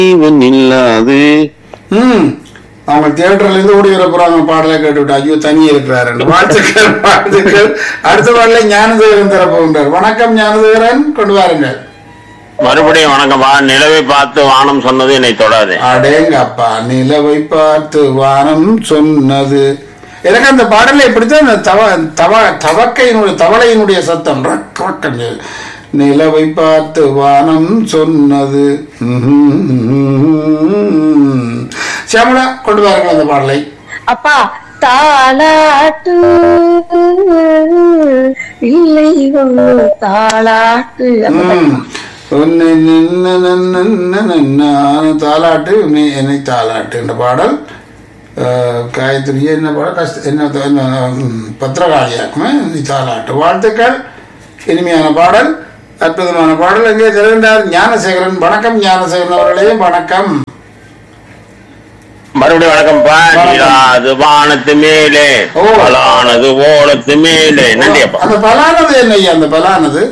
ஜீவன் இல்லாது ம் அவங்க தியேட்டர்ல இருந்து ஓடி வர போறாங்க பாடலை கேட்டுவிட்டு ஐயோ தனியே இருக்கிறாரு வாழ்த்துக்கள் வாழ்த்துக்கள் அடுத்த பாடல ஞானதேவரன் தரப்போகின்றார் வணக்கம் ஞானதேவரன் கொண்டு வாருங்கள் மறுபடியும் வணக்கம்ப்பா நிலவை பார்த்து வானம் சொன்னது என்னை தொடாது அடேங்கப்பா நிலவை பார்த்து வானம் சொன்னது எனக்கு அந்த பாடலை இப்படித்தான் அந்த தவ தவ தவக்கையினுடைய தவளையினுடைய சத்தம் ரக் ரக்கன்னு. நிலவை பார்த்து வானம் சொன்னது சியாமலா கொண்டு வாருங்கள் அந்த பாடலை அப்பா தாளாட்டு இல்லை ஒண்ணு தாளாட்டு அந்த பாட்டு. ம். உன்னை நின்ன நின்ன நின்ன நின்னான தாலாட்டு உன்னை என்னை தாலாட்டு என்ற பாடல் அஹ், காயத்ரி என்ன பாடல் கஷ்ட என்ன என்ன, ம், பத்திரகாளியாக்குமே நீ தாலாட்டு வாழ்த்துக்கள் இனிமையான பாடல் அற்புதமான பாடல் எங்கே திறந்தார் ஞானசேகரன் வணக்கம் ஞானசேகரன் அவர்களே வணக்கம் மறுபடியும் வணக்கம்ப்பா வணக்கம். நிலா அது வானத்து மேலே ஓ. பலானது ஓடத்து மேலே நன்றியப்பா அந்த பலானது என்ன ஐயா அந்த பலானது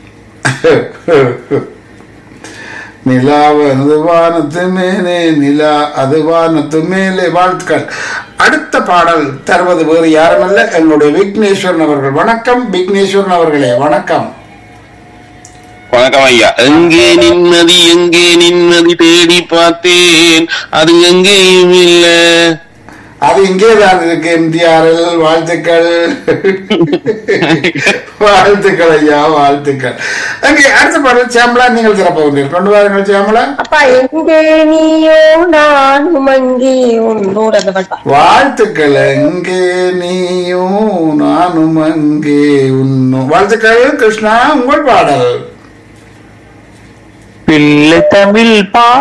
நிலாவது வானத்து மேலே நிலா அது வானத்து மேலே வாழ்த்துக்கள் அடுத்த பாடல் தருவது வேறு யாருமல்ல எங்களுடைய விக்னேஸ்வரன் அவர்கள் வணக்கம் விக்னேஸ்வரன் அவர்களே வணக்கம் வணக்கம் ஐயா எங்கே நிம்மதி எங்கே நிம்மதி தேடி பார்த்தேன் அது எங்கேயும் இல்ல அது இங்கே தான் இருக்கு எம்ஜிஆரில் வாழ்த்துக்கள் வாழ்த்துக்கள் ஐயா வாழ்த்துக்கள் அங்கே அடுத்த பாடல் சியாமலா நீங்கள் திறப்பவர்கள் கொண்டு வாருங்கள் சியாமலா அப்பா எங்கே நீயோ நானும் அங்கே உன்னோட அந்த பாட்டு வாழ்த்துக்கள் எங்கே நீயும் நானும் அங்கே உன்னும் வாழ்த்துக்கள் கிருஷ்ணா உங்கள் பாடல் பிள்ளை தமிழ்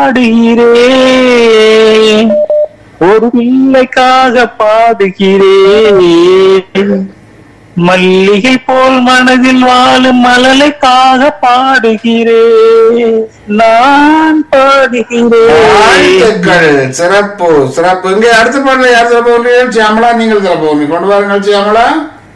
பாடுகிறேன் ஒரு பிள்ளைக்காக பாடுகிறேன் மல்லிகை போல் மனதில் வாழும் மலலைக்காக பாடுகிறேன் நான் பாடுகிறேன் வாழ்த்துக்கள் சிறப்பு சிறப்பு இங்கே அடுத்த பாடல யார் திறப்பவர்கள் சியாமலா நீங்கள் திறப்பவர்கள் கொண்டு வாருங்கள் சியாமலா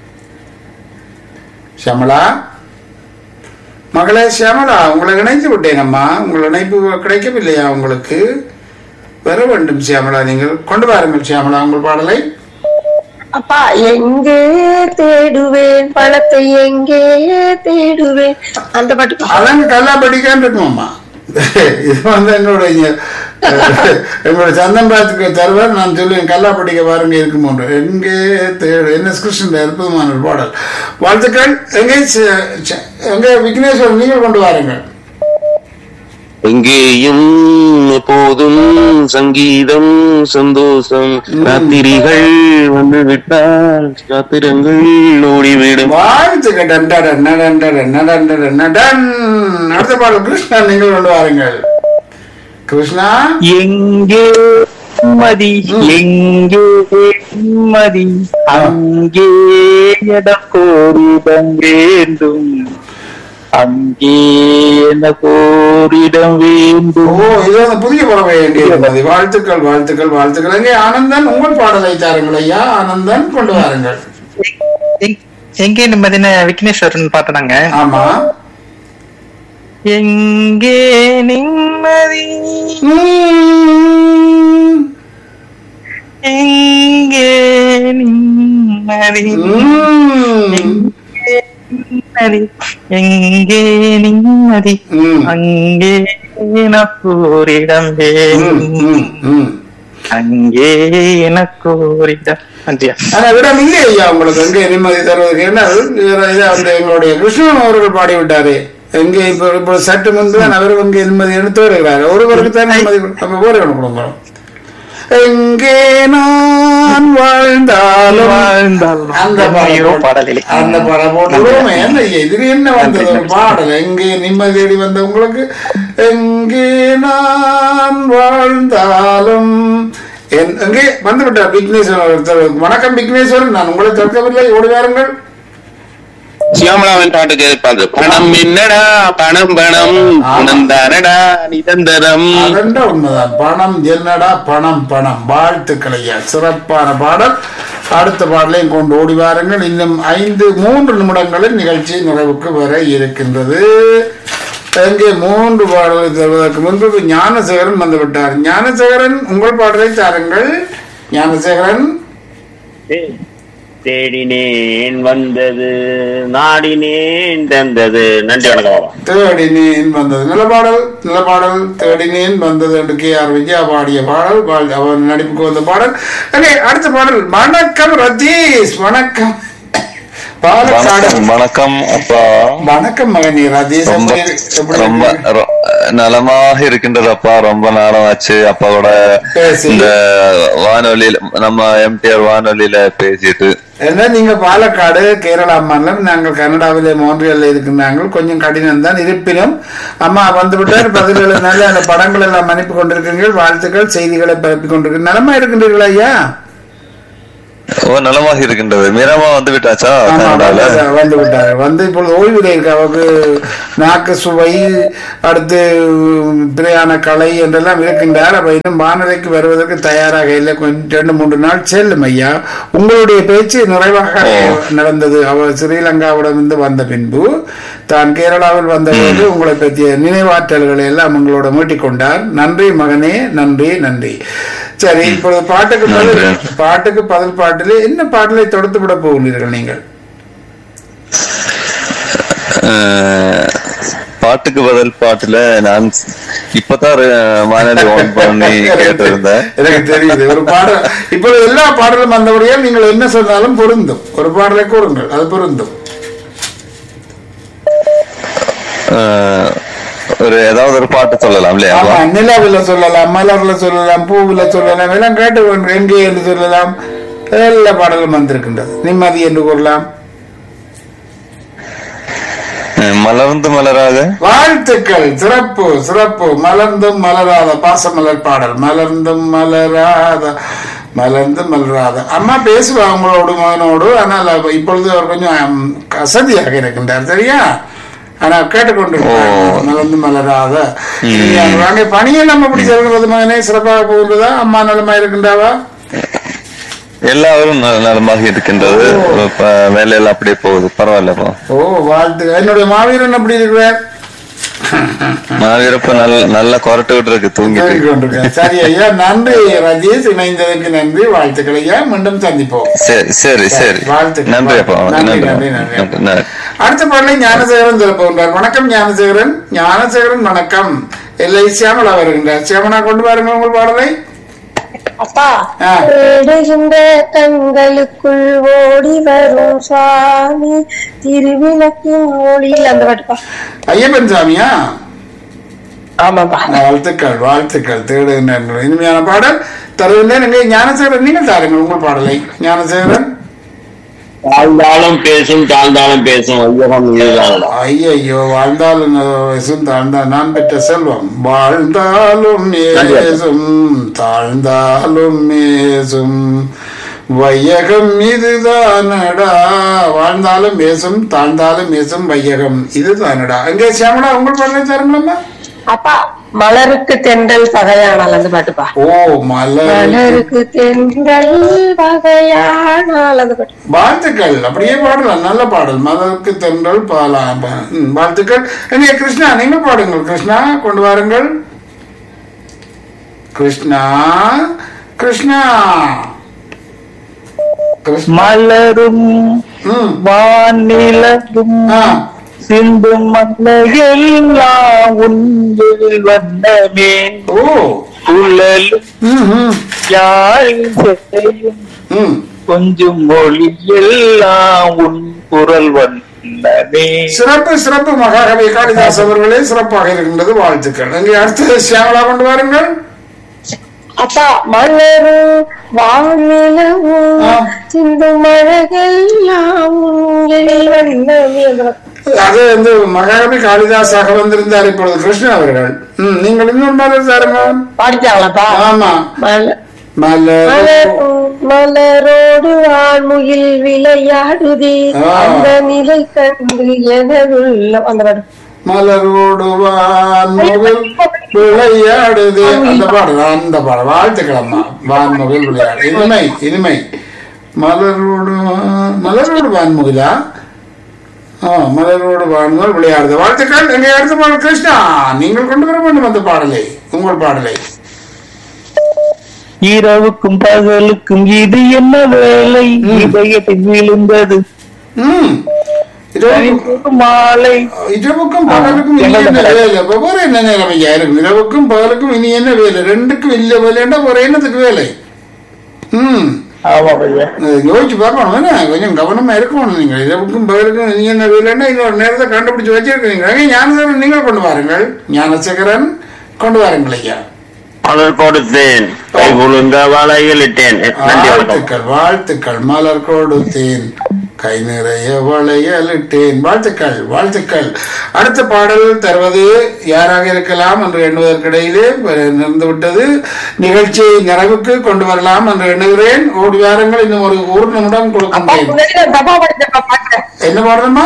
சியாமலா மகளே சியாமலா உங்களை இணைத்து விட்டேன் அம்மா உங்கள் இணைப்பு கிடைக்கவில்லையா உங்களுக்கு வர வேண்டும் சியாமலா நீங்கள் கொண்டு வாருங்கள் சியாமலா உங்கள் பாடலை அப்பா எங்கே தேடுவேன் பணத்தை எங்கே தேடுவேன் அந்த பாட்டு பா. அதான் கல்லா படிக்கான்னு இருக்குமாம்மா இது வந்து எங்களுடைய அஹ், எங்களுடைய சந்தன் பாத்துக்கு தருவார் நான் சொல்லுவேன் கல்லா படிக்க பாருங்க இருக்கும் ஒன்று எங்கே தேடு என் எஸ் கிருஷ்ணன் அற்புதமான ஒரு பாடல் வாழ்த்துக்கள் எங்கே ச- ச- எங்கே விக்னேஸ்வரன் நீங்கள் கொண்டு வாருங்கள் எங்கேயும் எப்போதும் சங்கீதம் சந்தோஷம் ராத்திரிகள் வந்து விட்டால் ராத்திரங்கள் ஓடிவிடும் வாழ்த்துக்கள் டன் டன் டன் டன் டன் டன் டன் டன் டன். அடுத்த பாடல் கிருஷ்ணா நீங்கள் கொண்டு வாருங்கள் கிருஷ்ணா எங்கே மதி எங்கே மதி அங்கே எனக்கோரிடம் வேண்டும் அங்கே எனக்கோரிடம் ஓ வேண்டும் இது வந்து புதிய பறவை வேண்டியிருந்தது வாழ்த்துக்கள் வாழ்த்துக்கள் வாழ்த்துக்கள் எங்கே ஆனந்தன் உங்கள் பாடலை தாருங்கள் ஐயா ஆனந்தன் கொண்டு வாருங்கள் எங்- எங்கே நிம்மதின விக்னேஸ்வரன் பாட்டுனாங்க ஆமா எங்கே நிம்மதி உம். எங்கே நிம்மதி உம். எங்கே நிம்மதி எங்கே நிம்மதி உம். அங்கே எனக்கு ஓரிடம் உம், வேண்டும் உம், உம். அங்கே எனக்கு ஓரிடம் நன்றியா ஆனா விடம் இல்லை ஐயா உங்களுக்கு எங்கே நிம்மதி தருவதற்கு என்ன இவர் இது அந்த எங்களுடைய கிருஷ்ணன் அவர்கள் பாடிவிட்டாரு எங்கே இப்ப இப்போ சற்று முன்பு தான் அவர் எங்கே நிம்மதி எடுத்து வருகிறார் ஒருவருக்கு தான் நிம்மதி நம்ம போற கொடுங்க எங்கே நான் வாழ்ந்தாலும் வாழ்ந்தாலும் அந்த எம்மையோ பாடல் பாடலிலே அந்த பாடல் போட்டுருவோமே என்ன இதுல என்ன வந்தது ஒரு பாடல் எங்கே நிம்மதி தேடி வந்த உங்களுக்கு எங்கே நான் வாழ்ந்தாலும் என்- எங்கே வந்து விட்டார் விக்னேஸ்வரன் ஒருத்தர். வணக்கம் விக்னேஸ்வரன் நான் உங்களை தடுக்கவில்லை ஓடி வாருங்கள் சியாமலாவின் பாட்டு கேட்பாங்க பணம் என்னடா பணம் பணம் பணம் தானடா நிரந்தரம் அதென்ற உண்மைதான் பணம் என்னடா பணம் பணம் வாழ்த்துக்களையா சிறப்பான பாடல் அடுத்த பாடலையும் கொண்டு ஓடி வாருங்கள் இன்னும் ஐந்து மூன்று நிமிடங்களில் நிகழ்ச்சி நிறைவுக்கு வர இருக்கின்றது இங்கே மூன்று பாடலை தருவதற்கு முன்பு ஞானசேகரன் வந்து விட்டார் ஞானசேகரன் உங்கள் பாடலை தாருங்கள் ஞானசேகரன் தேடினேன் வந்தது நாடினேன் தந்தது நன்றி வணக்கம் பாபா தேடினேன் வந்தது நல்ல பாடல் நல்ல பாடல் தேடினேன் வந்தது என்று கே ஆர் விஜயா பாடிய பாடல் வாழ்- அவர் நடிப்புக்கு வந்த பாடல் Okay, அடுத்த பாடல் வணக்கம் ரதீஷ் வணக்கம் பாலக்காடு வணக்கம் வணக்கம் அப்பா வணக்கம் மகனி ரதீஷ் ரொம்ப எப்படி- எப்படி ரொம்ப இருக்கீங்க? ரொ- நலமாக இருக்கின்றது அப்பா ரொம்ப நாளாச்சு அப்பாவோட பேசி. இந்த வானொலியில நம்ம எம்டிஆர் வானொலியில பேசிட்டு என்ன நீங்க பாலக்காடு கேரளா மாநிலம் நாங்கள் கனடாவிலே மோன்றியல்ல இருக்கின்றாங்க கொஞ்சம் கடினம் தான் இருப்பினும் அம்மா வந்து விட்டார் பதில் எழுதினால அந்த படங்கள் எல்லாம் அனுப்பி கொண்டிருக்கீர்கள் வாழ்த்துக்கள் செய்திகளை பரப்பி கொண்டிருக்கீங்க நலமா இருக்கின்றீர்களா ஐயா ஓ நலமாக இருக்கின்றது மீரமா வந்து விட்டாச்சா ஆமா, கனடால வந்து- வந்து விட்டார் வந்து இப்பொழுது ஓய்வில் இருக்கு அவருக்கு நாக்கு சுவை அடுத்து உம், பிரயாண கலை என்றெல்லாம் இருக்கின்றார் அப்ப இன்னும் வானொலிக்கு வருவதற்கு தயாராக இல்லை கொஞ்சம் ரெண்டு மூன்று நாள் செல்லும் ஐயா உங்களுடைய பேச்சு நிறைவாக நடந்தது அவர் ஸ்ரீலங்காவிடமிருந்து வந்த பின்பு தான் கேரளாவில் வந்தபோது உங்களை பற்றிய நினைவாற்றல்களை எல்லாம் உங்களோட மீட்டிக் கொண்டார் நன்றி மகனே நன்றி நன்றி சரி இப்பொழுது பாட்டுக்கு பதில் நன்றி. பாட்டுக்கு பதில் பாட்டிலே என்ன பாடலை தொடுத்து விட போகிறீர்கள் நீங்கள் அஹ், பாட்டுக்கு பதில் பாட்டுல நான் இப்பதான் ஒரு வானொலி ஓன் பண்ணி கேட்டிருந்தேன் எனக்கு தெரியுது ஒரு பாடல் இப்போ எல்லா பாடலும் வந்தபடியால் நீங்கள் என்ன சொன்னாலும் பொருந்தும் ஒரு பாடலை கூறுங்கள் அது பொருந்தும் அஹ், ஒரு ஏதாவது ஒரு பாட்டு சொல்லலாம் இல்லையா ஆமா நிலாவில சொல்லலாம் மலர்ல சொல்லலாம் பூவில சொல்லலாம் எல்லாம் கேட்டு கொண்டு எங்கே என்று சொல்லலாம் எல்லா பாடலும் வந்திருக்கின்றது நிம்மதி என்று கூறலாம் அஹ், மலர்ந்து மலராக வாழ்த்துக்கள் சிறப்பு சிறப்பு மலர்ந்தும் மலராத பாசமலர் பாடல் மலர்ந்தும் மலராத மலர்ந்து மலராத அம்மா பேசுவா உங்களோடு மகனோடு ஆனால் அவ- இப்பொழுது அவர் கொஞ்சம் ம், அசதியாக இருக்கின்றார் சரியா ஆனால் கேட்டுக்கொண்டு மலர்ந்து மலராத வாங்க பணியெல்லாம் எப்படி செல்கிறது மகனே சிறப்பாக போகின்றதா அம்மா நலமா இருக்கின்றாவா எல்லாரும் நல- நலமாக இருக்கின்றது இப்ப வேலையெல்லாம் அப்படியே போகுது பரவாயில்லப்பா ஓ வாழ்த்து என்னுடைய மாவீரன் எப்படி இருக்கிறார் மாவீரப்ப நல்ல நல்லா கொரட்டு இருக்கு தூங்கிட்டு தூங்கிக் கொண்டிருக்கிறார். சரி ஐயா நன்றி ரஜேஷ் இணைந்ததற்கு நன்றி வாழ்த்துக்கள் ஐயா மீண்டும் சந்திப்போம் சரி சரி சரி வாழ்த்துக்கள். நன்றி அப்பா நன்றி, நன்றி நன்றி, நன்றி. நன்றி நன்றி அடுத்த பாடலை ஞானசேகரன் திறப்புகின்றார் வணக்கம் ஞானசேகரன் ஞானசேகரன் வணக்கம் எல்லை சியாமலா வருகின்றார் சியாமலா கொண்டு வாருங்க உங்கள் பாடலை அப்பா ஆ. தேடுகின்ற கண்களுக்குள் ஓடி வரும் சுவாமி திருவிளக்கின் ஒளியில் அந்த பாட்டுப்பா ஐயப்பன் சாமியா ஆமாப்பா வாழ்த்துக்கள் வாழ்த்துக்கள் தேடுகின்ற இனிமையான பாடல் தருகின்றேன் எங்கே ஞானசேகரன் நீங்கள் தாருங்கள் உங்கள் பாடலை ஞானசேகரன் தாழ்ந்தாலும் பேசும் தாழ்ந்தாலும் பேசும் ஐயகம் இதுதான் ஐயையோ வாழ்ந்தாலும் வயசும் தாழ்ந்தா நான் பெற்ற செல்வம் வாழ்ந்தாலும் ஏசும் தாழ்ந்தாலும் ஏசும் வையகம் இதுதானடா வாழ்ந்தாலும் ஏசும் தாழ்ந்தாலும் ஏசும் வையகம் இதுதானடா அங்கே சியாமலா உங்கள் பாடலை தருங்களம்மா அப்பா மலருக்கு தென்றல் பகையானால் அந்த பாட்டுப்பா ஓ மலர் மலருக்கு தென்றல் பகையானால் அந்த பாட்டு வாழ்த்துக்கள் அப்படியே பாடலாம் நல்ல பாடல் மலருக்கு தென்றல் பாலா ம், வாழ்த்துக்கள் எங்கே கிருஷ்ணா நீங்கள் பாடுங்கள் கிருஷ்ணா கொண்டு வாருங்கள் கிருஷ்ணா கிருஷ்ணா கிருஷ்ணா மலரும் ம் வானிலவும் ஆ சிந்தும் மலையெல்லாம் உங்கள் வண்ணமே ஓ குழலும் ம் ம் யாழ் செய்யும் ம் கொஞ்சம் மொழி எல்லாம் உன் குரல் வண்ணமே சிறப்பு சிறப்பு மகாகவி காளிதாஸ் அவர்களே சிறப்பாக இருக்கின்றது வாழ்த்துக்கள் அங்கே அடுத்தது சியாமலா கொண்டு வாருங்கள் அப்பா மலரும் வானிலவும் ஆ. சிந்து மழகெல்லாம் உங்கள் வண்ணமே அந்த பாட்டு. அது வந்து மகாகவி காளிதாஸாக வந்திருந்தார் இப்பொழுது கிருஷ்ணன் அவர்கள் ம், நீங்கள் இன்னொரு மலர் தாருங்க பாடிட்டாங்களாப்பா ஆமா மல- மலர் மலரும் மலரோடு வான்முகில் விளையாடுதே ஆ. அந்த நிலை கண்டு எனதுள்ள அந்த பாட்டு மலரோடு வான்முகில் விளையாடுது அந்த பாடல் அந்த பாடல் வாழ்த்துக்கள் அம்மா வான்முகில் விளையாடு இனிமை இனிமை மலரோடு வா- மலரோடு வான்முகிலா ஆ, மலரோடு வாழ்ந்தால் விளையாடுது வாழ்த்துக்கள் எங்க அடுத்த பாடல் கிருஷ்ணா நீங்கள் கொண்டு வர வேண்டும் அந்த பாடலை உங்கள் பாடலை இரவுக்கும் பகலுக்கும் இது என்ன வேலை இதயத்தில் விழுந்தது ம் இரவு ஒரு மாலை இரவுக்கும் பகலுக்கும் இனி என்ன வேலை இப்ப வேற என்ன நேரம் ஐயா இருக்கும் இரவுக்கும் பகலுக்கும் இனி என்ன வேலை ரெண்டுக்கும் இல்ல வேலைன்னா ஒரு என்னத்துக்கு வேலை ம் ஆமா ஐயா அஹ் யோசிச்சு பார்க்கணும் என்ன கொஞ்சம் கவனமா இருக்கணும் நீங்கள் இரவுக்கும் பகலுக்கும் இனி என்ன வேலைன்னா இன்னொரு நேரத்தை கண்டுபிடிச்சு வச்சிருக்கீங்க ஞானசேகரன் நீங்கள் கொண்டு வாருங்கள் ஞானசேகரன் கொண்டு வாருங்கள் ஐயா மலர் கொடுத்தேன் கை குலுங்க வலையில் இட்டேன் நன்றி வணக்கம் வாழ்த்துக்கள் வாழ்த்துக்கள் மலர் கொடுத்தேன் கை நிறைய வளையலிட்டேன் வாழ்த்துக்கள் வாழ்த்துக்கள் அடுத்த பாடல் தருவது யாராக இருக்கலாம் என்று எண்ணுவதற்கிடையிலே நிறந்து விட்டது நிகழ்ச்சியை நிறைவுக்கு கொண்டு வரலாம் என்று எண்ணுகிறேன் ஓடி வாரங்கள் இன்னும் ஒரு ஒரு நிமிடம் கொடுக்கின்றேன் முன்னாடி நான் தப்பா படிச்சேன்ப்பா பாட்டு என்ன பாடுறமா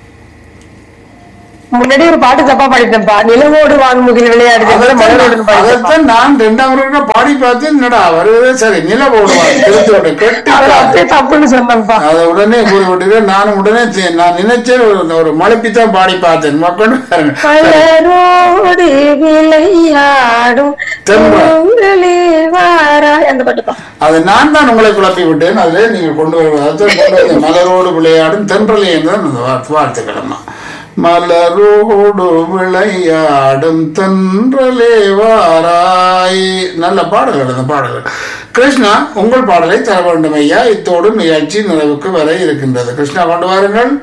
முன்னாடி ஒரு பாட்டு தப்பா பாடிட்டேன்ப்பா நிலவோடு வான்முகில் விளையாடுது மலரோடு பாடிட்டேன்ப்பா. அதைத்தான் நான் ரெண்டாம் முறை பாடி பார்த்து என்னடா வருது சரி நில போடுவார் திருத்தோட கெட்டு அவர் அப்படியே தப்புன்னு சொன்னேன்ப்பா அதை உடனே கூறிவிட்டு நானும் உடனே தே- நான் நினைச்சேன் ஒரு- ஒரு மலைப்பித்தான் பாடி பார்த்தேன் மக்கள் பாருங்க. மலரோடு விளையாடும் தெம்பா. பூங்களே வாராய் அந்த பாட்டுப்பா அதை நான் தான் உங்களை குழப்பி விட்டேன் அதிலே நீங்கள் கொண்டு வருவது அதான் கொண்டு வந்தேன். மலரோடு விளையாடும் தென்றலே தான் அந்த வார்த்தை- வாழ்த்துக்களம்மா மலரோடு விளையாடும் தென்றலே வாராய் நல்ல பாடல்கள் அந்த பாடல்கள் கிருஷ்ணா உங்கள் பாடலை தர வேண்டும் ஐயா இத்தோடு நிகழ்ச்சி நிறைவுக்கு வர இருக்கின்றது கிருஷ்ணா கொண்டு வாருங்கள்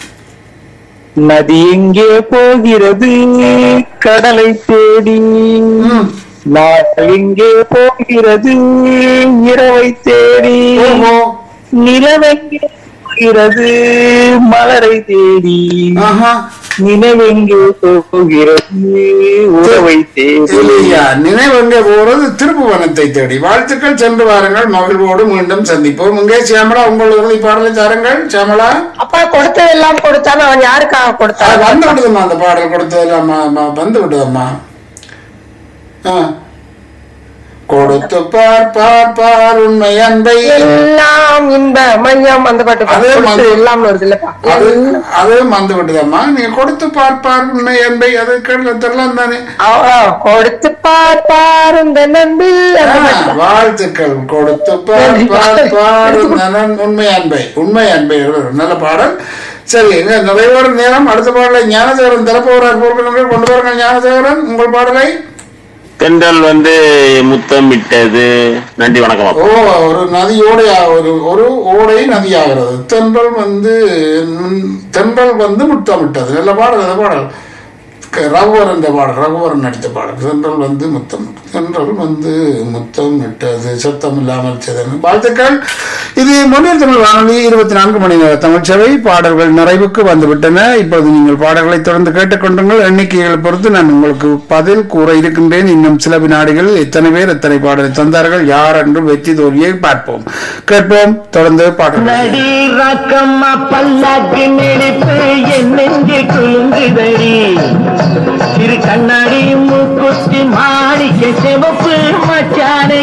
நதி எங்கே போகிறது கடலை தேடி ம். நாள் எங்கே போகிறது இரவை தேடி ஓஹோ நிலவெங்கே போகிறது மலரை தேடி ஆஹா நிலவெங்கே போகிறது உறவை தேடி இல்லையா நினைவெங்கே போறது திருப்புவனத்தை தேடி வாழ்த்துக்கள் சென்று வாருங்கள் மகிழ்வோடு மீண்டும் சந்திப்போம் இங்கே சியாமலா உங்கள் இறுதி பாடலை தாருங்கள் சியாமலா அப்பா கொடுத்ததெல்லாம் கொடுத்தான் அவன் யாருக்காக அது கொடுத்தான் வந்து விடுதம்மா அந்த பாடல் கொடுத்ததெல்லாம் ம- ம- வந்து விடுதம்மா ஆ. கொடுத்து பார் பார் பார் உண்மை அன்பை எல்லாம் இந்த மையம் அந்த பாட்டு பா. அதே கொடுத்தது மாதிரி- எல்லாம் வருது இல்லப்பா அது அது வந்து விடுதம்மா நீங்க கொடுத்து பார் பார் உண்மை அன்பை அது கேள்வி தெரியலாம் தானே அவ- கொடுத்து பார் பார் இந்த நண்பில் அந்த ஆ, பாட்டு பா. வாழ்த்துக்கள் கொடுத்து பார் பார் பார் நலன் உண்மை அன்பை உண்மை அன்பை நல்ல பாடல் சரி இங்க நிறைவேற நேரம் அடுத்த பாடலை ஞானதேவரன் திறப்பவரார் பொறுப்பினர்கள் கொண்டு வாருங்கள் ஞானதேவரன் உங்கள் பாடலை தென்றல் வந்து முத்தமிட்டது நன்றி வணக்கம் அப்பா. ஓ ஒரு நதியோட ஒரு ஒரு ஓடை நதியாகிறது தென்றல் வந்து ம், தென்றல் வந்து முத்தமிட்டது நல்ல பாடல் அந்த பாடல் க- ரகுவரன் என்ற பாடல் ரகுவரன் நடித்த பாடல் தென்றல் வந்து முத்தம் தென்றல் வந்து முத்தம் இட்டது சத்தம் இல்லாமல் செய்தது வாழ்த்துக்கள் இது மொழியில் தமிழ் வானொலி இருபத்தி நான்கு மணி நேர தமிழ்ச்சவை பாடல்கள் நிறைவுக்கு வந்துவிட்டன இப்போது நீங்கள் பாடல்களை தொடர்ந்து கேட்டுக்கொண்டுங்கள் எண்ணிக்கைகளை பொறுத்து நான் உங்களுக்கு பதில் கூற இருக்கின்றேன் இன்னும் சில வினாடிகளில் எத்தனை பேர் எத்தனை பாடலை தந்தார்கள் யார் என்று வெற்றி தோல்வியை பார்ப்போம் கேட்போம் தொடர்ந்து பாடல்கள் ரக்கம்மா பல்லாக்கு நெருப்பு என் நெஞ்சு குலுங்குதடி